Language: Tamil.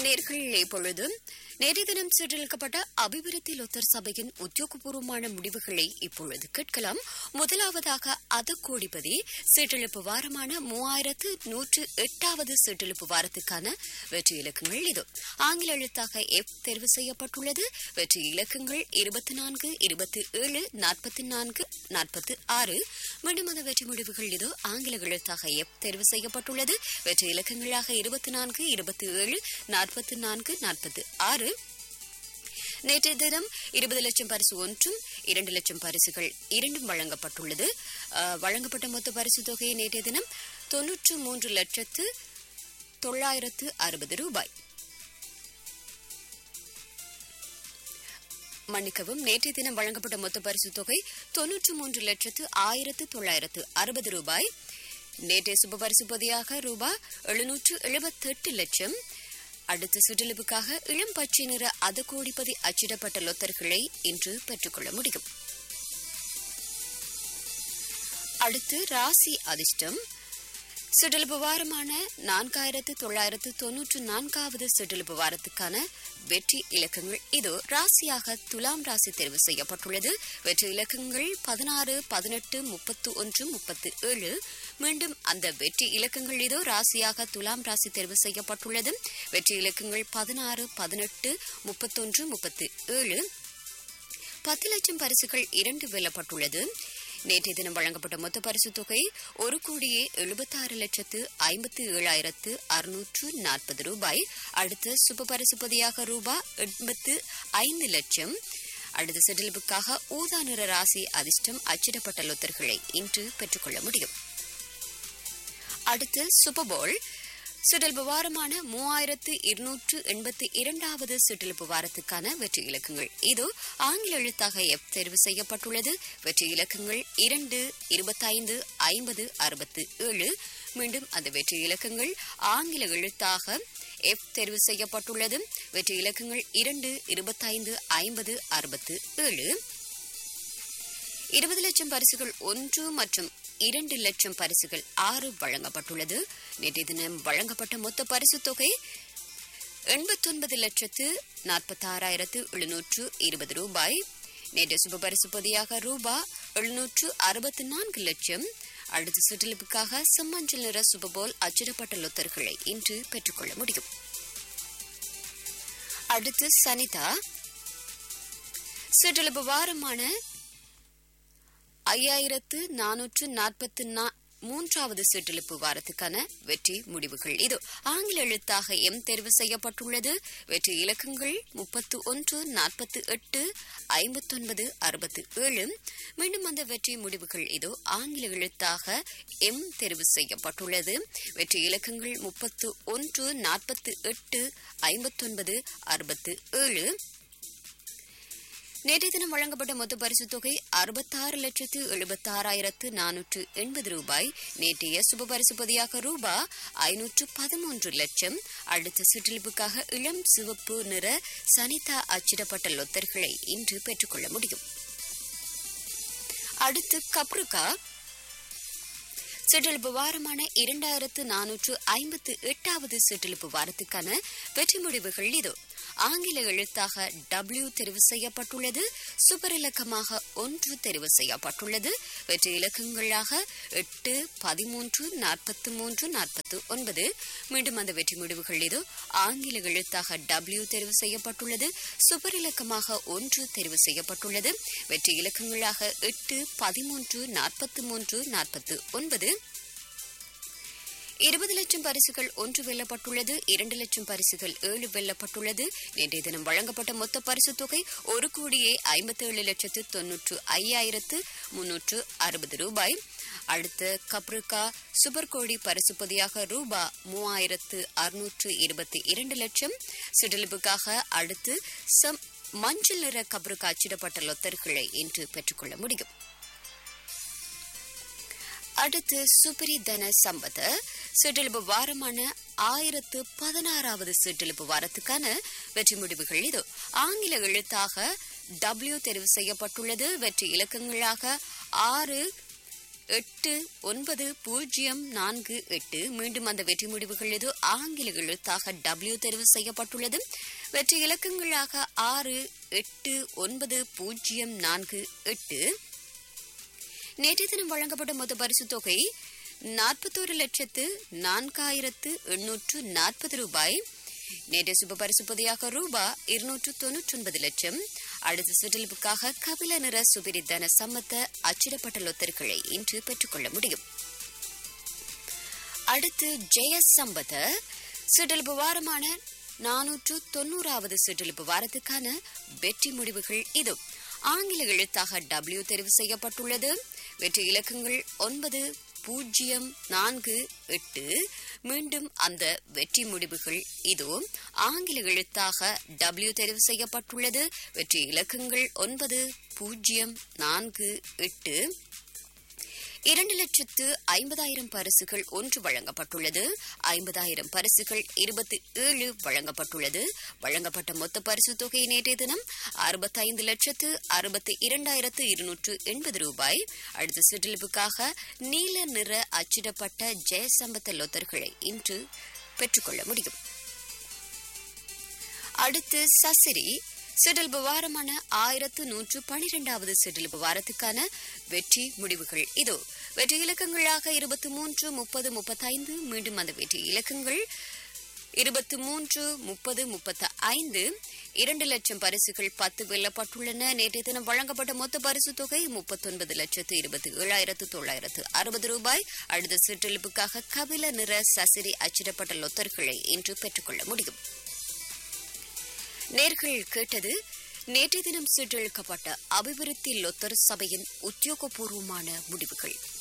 நேர்கள் இப்பொழுது நேற்றைய தினம் சீரழிக்கப்பட்ட அபிவிருத்தி லொத்தர் சபையின் உத்தியோகபூர்வமான முடிவுகளை இப்பொழுது கேட்கலாம் முதலாவதாக அதக்கோடிபதி சீட்டெழுப்பு வாரமான மூவாயிரத்து நூற்று எட்டாவது சீட்டெழுப்பு வாரத்துக்கான வெற்றி இலக்கங்கள் இது ஆங்கில எழுத்தாக எஃப் தேர்வு செய்யப்பட்டுள்ளது வெற்றி இலக்கங்கள் இருபத்தி நான்கு இருபத்தி ஏழு நாற்பத்தி நான்கு நாற்பத்தி ஆறு மீண்டும் அந்த வெற்றி முடிவுகள் இது ஆங்கில எழுத்தாக எஃப் தேர்வு செய்யப்பட்டுள்ளது வெற்றி இலக்கங்களாக இருபத்தி நான்கு இருபத்தி ஏழு நாற்பத்தி நான்கு நாற்பத்தி ஆறு நேற்றைய தினம் இருபது லட்சம் பரிசு ஒன்றும் இரண்டு லட்சம் பரிசுகள் இரண்டும் வழங்கப்பட்டுள்ளது அஹ், வழங்கப்பட்ட மொத்த பரிசு தொகையை நேற்றைய தினம் தொன்னூற்று மூன்று லட்சத்து தொள்ளாயிரத்து அறுபது ரூபாய் மன்னிக்கவும் நேற்றைய தினம் வழங்கப்பட்ட மொத்த பரிசு தொகை தொன்னூற்று மூன்று லட்சத்து ஆயிரத்து தொள்ளாயிரத்து அறுபது ரூபாய் நேற்றைய சுப பரிசு பொதியாக ரூபாய் எழுநூற்று எழுபத்தெட்டு லட்சம் அடுத்த சுற்றளவுக்காக இளம் பச்சை நிற அதகோடிப்பதி அச்சிடப்பட்ட லொத்தர்களை இன்று பெற்றுக்கொள்ள முடியும் அடுத்து ராசி அதிர்ஷ்டம் சுடலுப்பு வாரமான நான்காயிரத்து தொள்ளாயிரத்து தொன்னூற்று நான்காவது சுடலுப்பு வாரத்துக்கான வெற்றி இலக்கங்கள் இது ராசியாக துலாம் ராசி தேர்வு செய்யப்பட்டுள்ளது வெற்றி இலக்கங்கள் பதினாறு பதினெட்டு முப்பத்து ஒன்று முப்பத்து ஏழு மீண்டும் அந்த வெற்றி இலக்கங்கள் இதோ ராசியாக துலாம் ராசி தேர்வு செய்யப்பட்டுள்ளது வெற்றி இலக்கங்கள் பதினாறு பதினெட்டு முப்பத்தொன்று முப்பத்து ஏழு பத்து லட்சம் பரிசுகள் இரண்டு வெல்லப்பட்டுள்ளது நேற்றைய தினம் வழங்கப்பட்ட மொத்த பரிசு தொகை ஒரு கோடியே எழுபத்தாறு லட்சத்து ஐம்பத்தி ஏழாயிரத்து அறுநூற்று நாற்பது ரூபாய் அடுத்த சுப பரிசு பொதியாக ரூபாய் எண்பத்து ஐந்து லட்சம் அடுத்த செட்டிலுக்காக ஊதா நிற ராசி அதிர்ஷ்டம் அச்சிடப்பட்ட லொத்தர்களை இன்று பெற்றுக்கொள்ள முடியும் அடுத்து சூப்பர்போல் சுடல்பு வாரமான மூவாயிரத்து இருநூற்று எண்பத்தி இரண்டாவது சுடல்பு வாரத்துக்கான வெற்றி இலக்கங்கள் இது ஆங்கில எழுத்தாக எஃப் தேர்வு செய்யப்பட்டுள்ளது வெற்றி இலக்கங்கள் இரண்டு இருபத்தைந்து ஐம்பது அறுபத்து ஏழு மீண்டும் அந்த வெற்றி இலக்கங்கள் ஆங்கில எழுத்தாக எஃப் தேர்வு செய்யப்பட்டுள்ளது வெற்றி இலக்கங்கள் இரண்டு இருபத்தைந்து ஐம்பது அறுபத்து ஏழு இருபது லட்சம் பரிசுகள் ஒன்று மற்றும் இரண்டு லட்சம் பரிசுகள் ஆறு வழங்கப்பட்டுள்ளது நேற்றைய தினம் வழங்கப்பட்ட மொத்த பரிசு தொகை எண்பத்தொன்பது லட்சத்து நாற்பத்தாறாயிரத்து எழுநூற்று இருபது ரூபாய் நேற்று சுப பரிசு பொதியாக ரூபா எழுநூற்று அறுபத்தி நான்கு லட்சம் அடுத்த சுற்றலுக்காக செம்மஞ்சள் நிற சுபபோல் அச்சிடப்பட்ட லொத்தர்களை இன்று பெற்றுக்கொள்ள முடியும் அடுத்து சனிதா சுற்றலுப்பு வாரமான ஐயாயிரத்து நானூற்று நாற்பத்தி மூன்றாவது சிற்றிழுப்பு வாரத்துக்கான வெற்றி முடிவுகள் இது ஆங்கில எழுத்தாக எம் தேர்வு செய்யப்பட்டுள்ளது வெற்றி இலக்கங்கள் முப்பத்து ஒன்று நாற்பத்தி எட்டு ஐம்பத்தொன்பது அறுபத்து ஏழு மீண்டும் அந்த வெற்றி முடிவுகள் இது ஆங்கில எழுத்தாக எம் தேர்வு செய்யப்பட்டுள்ளது வெற்றி இலக்கங்கள் முப்பத்து ஒன்று நாற்பத்தி எட்டு ஐம்பத்தொன்பது அறுபத்து ஏழு நேற்றைய தினம் வழங்கப்பட்ட மொத்த பரிசு தொகை அறுபத்தாறு லட்சத்து எழுபத்தாறாயிரத்து நானூற்று எண்பது ரூபாய் நேற்றைய சுப பரிசு பொதியாக ரூபா ஐநூற்று பதிமூன்று லட்சம் அடுத்த சுற்றிலுக்காக இளம் சிவப்பு நிற சனிதா அச்சிடப்பட்ட லொத்தர்களை இன்று பெற்றுக்கொள்ள முடியும் அடுத்து கப்ருகா சிற்றிழுப்பு வாரமான இரண்டாயிரத்து நானூற்று ஐம்பத்து எட்டாவது சிற்றிழுப்பு வாரத்துக்கான வெற்றி முடிவுகள் இது ஆங்கில எழுத்தாக டபிள்யூ தெரிவு செய்யப்பட்டுள்ளது சுபர் இலக்கமாக ஒன்று தெரிவு செய்யப்பட்டுள்ளது வெற்றி இலக்கங்களாக எட்டு பதிமூன்று நாற்பத்தி மூன்று நாற்பத்தி ஒன்பது மீண்டும் அந்த வெற்றி முடிவுகள் இது ஆங்கில எழுத்தாக டபிள்யூ தெரிவு செய்யப்பட்டுள்ளது சுபர் இலக்கமாக ஒன்று தெரிவு செய்யப்பட்டுள்ளது வெற்றி இலக்கங்களாக எட்டு பதிமூன்று நாற்பத்தி மூன்று நாற்பத்தி ஒன்பது இருபது லட்சம் பரிசுகள் ஒன்று வெல்லப்பட்டுள்ளது இரண்டு லட்சம் பரிசுகள் ஏழு வெல்லப்பட்டுள்ளது நேற்றைய தினம் வழங்கப்பட்ட மொத்த பரிசு தொகை ஒரு கோடியே ஐம்பத்தேழு லட்சத்து தொன்னூற்று ஐயாயிரத்து முன்னூற்று அறுபது ரூபாய் அடுத்த கப்ருக்கா சுபர் கோடி பரிசு பொதியாக ரூபா மூவாயிரத்து அறுநூற்று இருபத்தி இரண்டு லட்சம் சிடலுப்புக்காக அடுத்து சம் மஞ்சள் நிற கப்ருக்கா அச்சிடப்பட்ட லொத்தர்களை இன்று பெற்றுக்கொள்ள முடியும் அடுத்து சுபரி தன சம்பத சிற்றிழுப்பு வாரமான ஆயிரத்து பதினாறாவது சிற்றிழுப்பு வாரத்துக்கான வெற்றி முடிவுகள் இது ஆங்கில எழுத்தாக டபிள்யூ தெரிவு செய்யப்பட்டுள்ளது வெற்றி இலக்கங்களாக ஆறு எட்டு ஒன்பது பூஜ்ஜியம் நான்கு எட்டு மீண்டும் அந்த வெற்றி முடிவுகள் இது ஆங்கில எழுத்தாக டபிள்யூ தெரிவு செய்யப்பட்டுள்ளது வெற்றி இலக்கங்களாக ஆறு எட்டு ஒன்பது பூஜ்ஜியம் நான்கு எட்டு நேற்றைய தினம் வழங்கப்பட்ட மொத்த பரிசு தொகை நாற்பத்தோரு லட்சத்து நான்காயிரத்து எண்ணூற்று நாற்பது ரூபாய் நேற்று சுப பரிசு பொதியாக ரூபா இருநூற்று தொன்னூற்றி ஒன்பது லட்சம் அடுத்த சுற்றலுக்காக கபில நிற சுபிரித்தன சம்மத்த அச்சிடப்பட்ட லொத்தர்களை இன்று பெற்றுக்கொள்ள முடியும் அடுத்து ஜெய சம்பத சுடல்பு வாரமான நானூற்று தொன்னூறாவது சுற்றலுப்பு வாரத்துக்கான வெற்றி முடிவுகள் இது ஆங்கில எழுத்தாக டபிள்யூ தெரிவு செய்யப்பட்டுள்ளது வெற்றி இலக்கங்கள் ஒன்பது பூஜ்ஜியம் நான்கு எட்டு மீண்டும் அந்த வெற்றி முடிவுகள் இதோ ஆங்கில எழுத்தாக டபிள்யூ தெரிவு செய்யப்பட்டுள்ளது வெற்றி இலக்கங்கள் ஒன்பது பூஜ்ஜியம் நான்கு எட்டு இரண்டு லட்சத்து ஐம்பதாயிரம் பரிசுகள் ஒன்று வழங்கப்பட்டுள்ளது ஐம்பதாயிரம் பரிசுகள் இருபத்தி ஏழு வழங்கப்பட்டுள்ளது வழங்கப்பட்ட மொத்த பரிசு தொகை நேற்றைய தினம் அறுபத்தைந்து லட்சத்து அறுபத்தி இரண்டாயிரத்து இருநூற்று எண்பது ரூபாய் அடுத்த சுற்றலுக்காக நீல நிற அச்சிடப்பட்ட ஜெயசம்பத்த லொத்தர்களை இன்று பெற்றுக்கொள்ள முடியும் அடுத்து சசிரி சிடல்பு வாரமான ஆயிரத்து நூற்று பனிரெண்டாவது சிடல்பு வாரத்துக்கான வெற்றி முடிவுகள் இதோ வெற்றி இலக்கங்களாக இருபத்தி மூன்று முப்பது முப்பத்தைந்து மீண்டும் அந்த வெற்றி இலக்கங்கள் இருபத்தி மூன்று முப்பது முப்பத்தி ஐந்து இரண்டு லட்சம் பரிசுகள் பத்து வெல்லப்பட்டுள்ளன நேற்றைய தினம் வழங்கப்பட்ட மொத்த பரிசு தொகை முப்பத்தொன்பது லட்சத்து இருபத்தி ஏழாயிரத்து தொள்ளாயிரத்து அறுபது ரூபாய் அடுத்த சிற்றெழுப்புக்காக கபில நிற சசிரி அச்சிடப்பட்ட லொத்தர்களை இன்று பெற்றுக்கொள்ள முடியும் நேர்கள் கேட்டது நேற்றைய தினம் சுற்றெழுக்கப்பட்ட அபிவிருத்தி லொத்தர் சபையின் உத்தியோகபூர்வமான முடிவுகள்